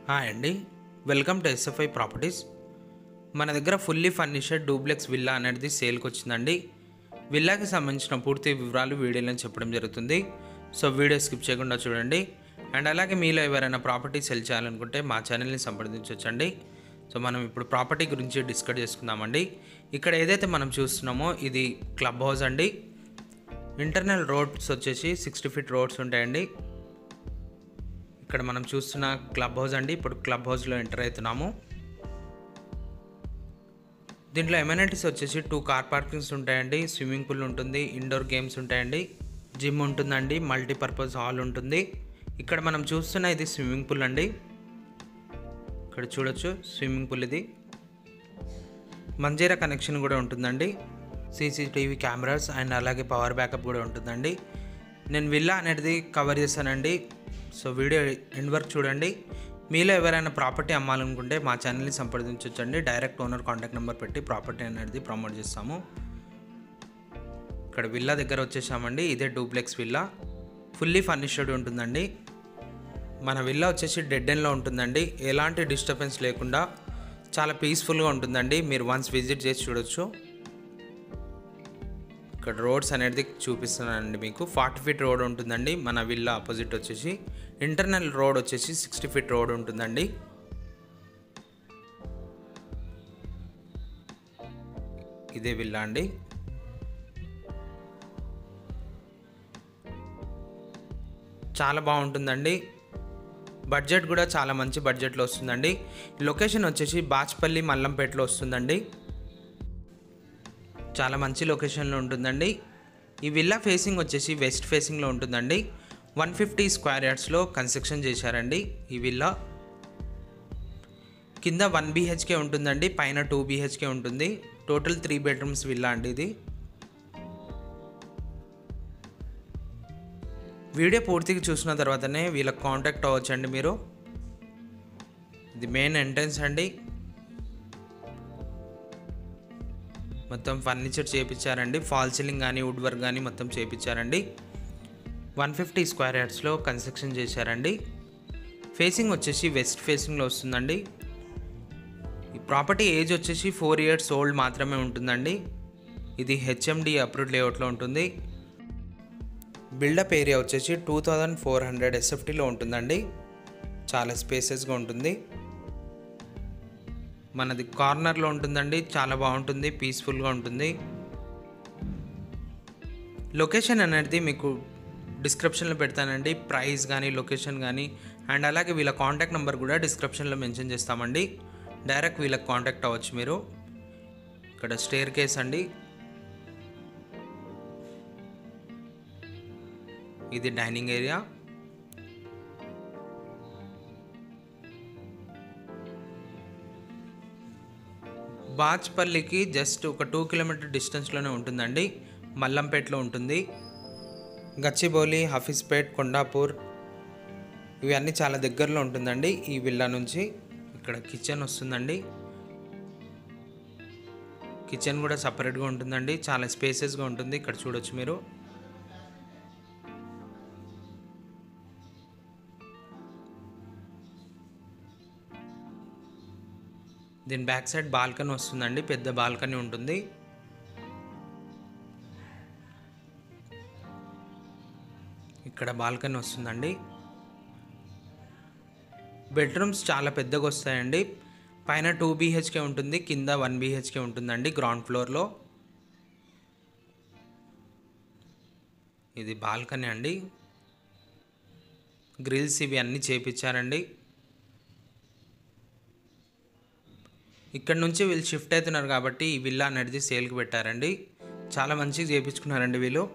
hi అండి welcome to SFI properties మన దగ్గర ఫుల్లీ ఫర్నిషడ్ డూప్లెక్స్ విల్లా అనేది సేల్కి వచ్చిందండి విల్లాకి సంబంధించిన పూర్తి వివరాలు వీడియోలో చెప్పడం జరుగుతుంది సో వీడియో స్కిప్ చేయకుండా చూడండి అండ్ అలాగే మీలో ఎవరైనా ప్రాపర్టీ సెల్ చేయాలనుకుంటే మా ఛానల్ని సంప్రదించవచ్చండి సో మనం ఇప్పుడు ప్రాపర్టీ గురించి డిస్కస్ చేసుకుందామండి ఇక్కడ ఏదైతే మనం చూస్తున్నామో ఇది క్లబ్ హౌస్ అండి ఇంటర్నల్ రోడ్స్ వచ్చేసి సిక్స్టీ ఫీట్ రోడ్స్ ఉంటాయండి ఇక్కడ మనం చూస్తున్న క్లబ్ హౌస్ అండి ఇప్పుడు క్లబ్ హౌస్లో ఎంటర్ అవుతున్నాము దీంట్లో ఎమ్యూనిటీస్ వచ్చేసి టూ కార్ పార్కింగ్స్ ఉంటాయండి స్విమ్మింగ్ పూల్ ఉంటుంది ఇండోర్ గేమ్స్ ఉంటాయండి జిమ్ ఉంటుందండి మల్టీపర్పస్ హాల్ ఉంటుంది ఇక్కడ మనం చూస్తున్న ఇది స్విమ్మింగ్ పూల్ అండి ఇక్కడ చూడొచ్చు స్విమ్మింగ్ పూల్ ఇది మంజీరా కనెక్షన్ కూడా ఉంటుందండి సీసీటీవీ కెమెరాస్ అండ్ అలాగే పవర్ బ్యాకప్ కూడా ఉంటుందండి నేను విల్లా అనేది కవర్ చేశానండి సో వీడియో ఎండ్ వరకు చూడండి మీలో ఎవరైనా ప్రాపర్టీ అమ్మాలనుకుంటే మా ఛానల్ని సంప్రదించవచ్చండి డైరెక్ట్ ఓనర్ కాంటాక్ట్ నెంబర్ పెట్టి ప్రాపర్టీ అనేది ప్రమోట్ చేస్తాము ఇక్కడ విల్లా దగ్గర వచ్చేసామండి ఇదే డూప్లెక్స్ విల్లా ఫుల్లీ ఫర్నిష్డ్ ఉంటుందండి మన విల్లా వచ్చేసి డెడ్ ఎండ్లో ఉంటుందండి ఎలాంటి డిస్టర్బెన్స్ లేకుండా చాలా పీస్ఫుల్గా ఉంటుందండి మీరు వన్స్ విజిట్ చేసి చూడొచ్చు ఇక్కడ రోడ్స్ అనేది చూపిస్తున్నానండి మీకు ఫార్టీ ఫీట్ రోడ్ ఉంటుందండి మన విల్లా ఆపోజిట్ వచ్చేసి ఇంటర్నల్ రోడ్ వచ్చేసి సిక్స్టీ ఫీట్ రోడ్ ఉంటుందండి ఇదే విల్లా అండి చాలా బాగుంటుందండి బడ్జెట్ కూడా చాలా మంచి బడ్జెట్లో వస్తుందండి లొకేషన్ వచ్చేసి బాచ్పల్లి మల్లంపేటలో వస్తుందండి చాలా మంచి లొకేషన్లో ఉంటుందండి ఈ విల్లా ఫేసింగ్ వచ్చేసి వెస్ట్ ఫేసింగ్లో ఉంటుందండి వన్ ఫిఫ్టీ స్క్వేర్ యార్డ్స్లో కన్స్ట్రక్షన్ చేశారండి ఈ విల్లా కింద వన్ బీహెచ్కే ఉంటుందండి పైన టూ బీహెచ్కే ఉంటుంది టోటల్ త్రీ బెడ్రూమ్స్ విల్లా అండి ఇది వీడియో పూర్తిగా చూసిన తర్వాతనే వీళ్ళకి కాంటాక్ట్ అవ్వచ్చండి మీరు ఇది మెయిన్ ఎంట్రన్స్ అండి మొత్తం ఫర్నిచర్ చేయించారండి ఫాల్ సీలింగ్ కానీ వుడ్ వర్క్ కానీ మొత్తం చేయించారండి వన్ ఫిఫ్టీ స్క్వేర్ యార్డ్స్లో కన్స్ట్రక్షన్ చేశారండి ఫేసింగ్ వచ్చేసి వెస్ట్ ఫేసింగ్లో వస్తుందండి ఈ ప్రాపర్టీ ఏజ్ వచ్చేసి ఫోర్ ఇయర్స్ ఓల్డ్ మాత్రమే ఉంటుందండి ఇది హెచ్ఎండి అప్రూవ్డ్ లేఅవుట్లో ఉంటుంది బిల్డప్ ఏరియా వచ్చేసి టూ థౌజండ్ ఫోర్ హండ్రెడ్ ఎస్ఎఫ్టీలో ఉంటుందండి చాలా స్పేసెస్గా ఉంటుంది మనది కార్నర్లో ఉంటుందండి చాలా బాగుంటుంది పీస్ఫుల్గా ఉంటుంది లొకేషన్ అనేది మీకు డిస్క్రిప్షన్లో పెడతానండి ప్రైస్ కానీ లొకేషన్ కానీ అండ్ అలాగే వీళ్ళ కాంటాక్ట్ నెంబర్ కూడా డిస్క్రిప్షన్లో మెన్షన్ చేస్తామండి డైరెక్ట్ వీళ్ళకి కాంటాక్ట్ అవ్వచ్చు మీరు ఇక్కడ స్టేర్ కేస్ అండి ఇది డైనింగ్ ఏరియా బాచ్పల్లికి జస్ట్ ఒక టూ కిలోమీటర్ డిస్టెన్స్లోనే ఉంటుందండి మల్లంపేటలో ఉంటుంది గచ్చిబౌలి హఫీజ్పేట్ కొండాపూర్ ఇవన్నీ చాలా దగ్గరలో ఉంటుందండి ఈ విల్లా నుంచి ఇక్కడ కిచెన్ వస్తుందండి కిచెన్ కూడా సపరేట్గా ఉంటుందండి చాలా స్పేసెస్గా ఉంటుంది ఇక్కడ చూడొచ్చు మీరు దీని బ్యాక్ సైడ్ బాల్కనీ వస్తుందండి పెద్ద బాల్కనీ ఉంటుంది ఇక్కడ బాల్కనీ వస్తుందండి బెడ్రూమ్స్ చాలా పెద్దగా వస్తాయండి పైన టూ బీహెచ్కే ఉంటుంది కింద వన్ బీహెచ్కే ఉంటుందండి గ్రౌండ్ ఫ్లోర్లో ఇది బాల్కనీ అండి గ్రిల్స్ ఇవి అన్నీ చేపించారండి ఇక్కడ నుంచి వీళ్ళు షిఫ్ట్ అవుతున్నారు కాబట్టి ఈ విల్లా అనేది సేల్కి పెట్టారండి చాలా మంచిగా చేయించుకున్నారండి వీళ్ళు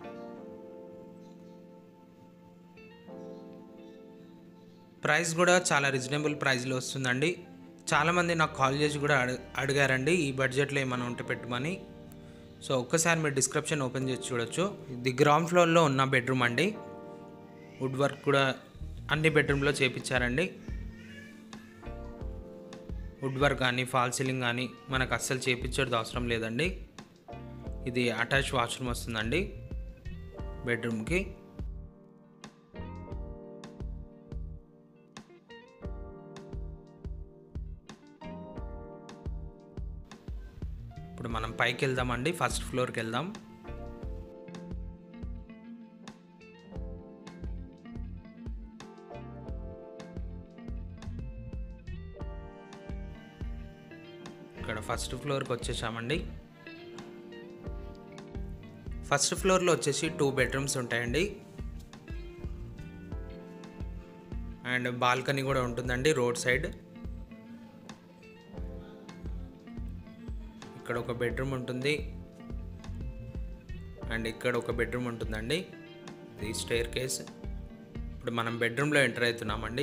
ప్రైస్ కూడా చాలా రీజనబుల్ ప్రైస్లో వస్తుందండి చాలామంది నాకు కాల్ చేసి కూడా అడి అడిగారండి ఈ బడ్జెట్లో ఏమైనా ఉంటే పెట్టమని సో ఒక్కసారి మీరు డిస్క్రిప్షన్ ఓపెన్ చేసి చూడొచ్చు ఇది గ్రౌండ్ ఫ్లోర్లో ఉన్న బెడ్రూమ్ అండి వుడ్ వర్క్ కూడా అన్ని బెడ్రూమ్లో చేయించారండి వుడ్ వర్క్ కానీ ఫాల్ సీలింగ్ కానీ మనకు అస్సలు చేపించేది అవసరం లేదండి ఇది అటాచ్ వాష్రూమ్ వస్తుందండి బెడ్రూమ్కి ఇప్పుడు మనం పైకి వెళ్దామండి ఫస్ట్ ఫ్లోర్కి వెళ్దాం ఇక్కడ ఫస్ట్ ఫ్లోర్కి వచ్చేసామండి ఫస్ట్ ఫ్లోర్లో వచ్చేసి టూ బెడ్రూమ్స్ ఉంటాయండి అండ్ బాల్కనీ కూడా ఉంటుందండి రోడ్ సైడ్ ఇక్కడ ఒక బెడ్రూమ్ ఉంటుంది అండ్ ఇక్కడ ఒక బెడ్రూమ్ ఉంటుందండి ఇది స్టేర్ కేస్ ఇప్పుడు మనం బెడ్రూమ్లో ఎంటర్ అవుతున్నామండి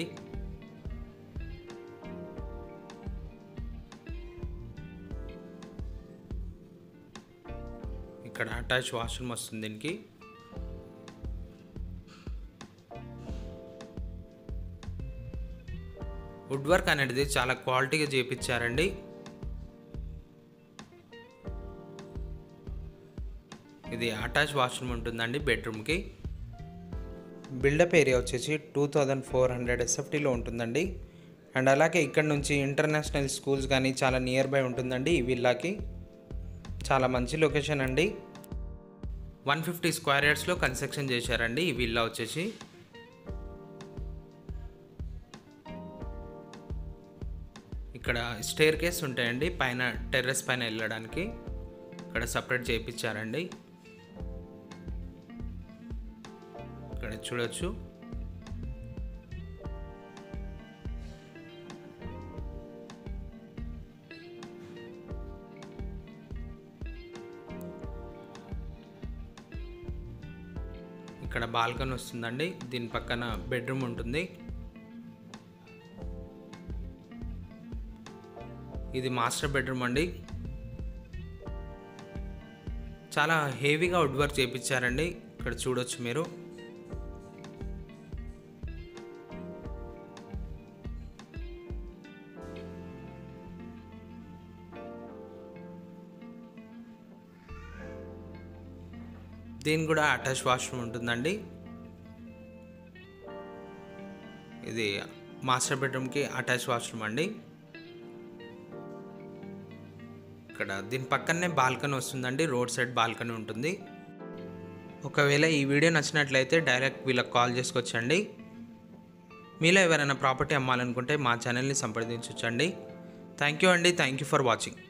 ఇక్కడ అటాచ్ వాష్రూమ్ వస్తుంది దీనికి వుడ్ వర్క్ అనేది చాలా క్వాలిటీగా చేపించారండి ఇది అటాచ్ వాష్రూమ్ ఉంటుందండి బెడ్రూమ్కి బిల్డప్ ఏరియా వచ్చేసి టూ థౌజండ్ ఫోర్ హండ్రెడ్ ఎస్ఎఫ్టీలో ఉంటుందండి అండ్ అలాగే ఇక్కడ నుంచి ఇంటర్నేషనల్ స్కూల్స్ కానీ చాలా నియర్ బై ఉంటుందండి ఈ విల్లాకి చాలా మంచి లొకేషన్ అండి వన్ ఫిఫ్టీ స్క్వేర్ యార్డ్స్లో కన్స్ట్రక్షన్ చేశారండి ఈ విల్లా వచ్చేసి ఇక్కడ స్టేర్ కేస్ ఉంటాయండి పైన టెర్రస్ పైన వెళ్ళడానికి ఇక్కడ సపరేట్ చేయించారండి ఇక్కడ చూడొచ్చు ఇక్కడ బాల్కనీ వస్తుందండి దీని పక్కన బెడ్రూమ్ ఉంటుంది ఇది మాస్టర్ బెడ్రూమ్ అండి చాలా హెవీగా వుడ్ వర్క్ చేయించారండి ఇక్కడ చూడొచ్చు మీరు దీని కూడా అటాచ్ వాష్రూమ్ ఉంటుందండి ఇది మాస్టర్ బెడ్రూమ్కి అటాచ్ వాష్రూమ్ అండి ఇక్కడ దీని పక్కనే బాల్కనీ వస్తుందండి రోడ్ సైడ్ బాల్కనీ ఉంటుంది ఒకవేళ ఈ వీడియో నచ్చినట్లయితే డైరెక్ట్ వీళ్ళకి కాల్ చేసుకొచ్చండి మీలో ఎవరైనా ప్రాపర్టీ అమ్మాలనుకుంటే మా ఛానల్ని సంప్రదించవచ్చండి థ్యాంక్ యూ అండి థ్యాంక్ యూ ఫర్ వాచింగ్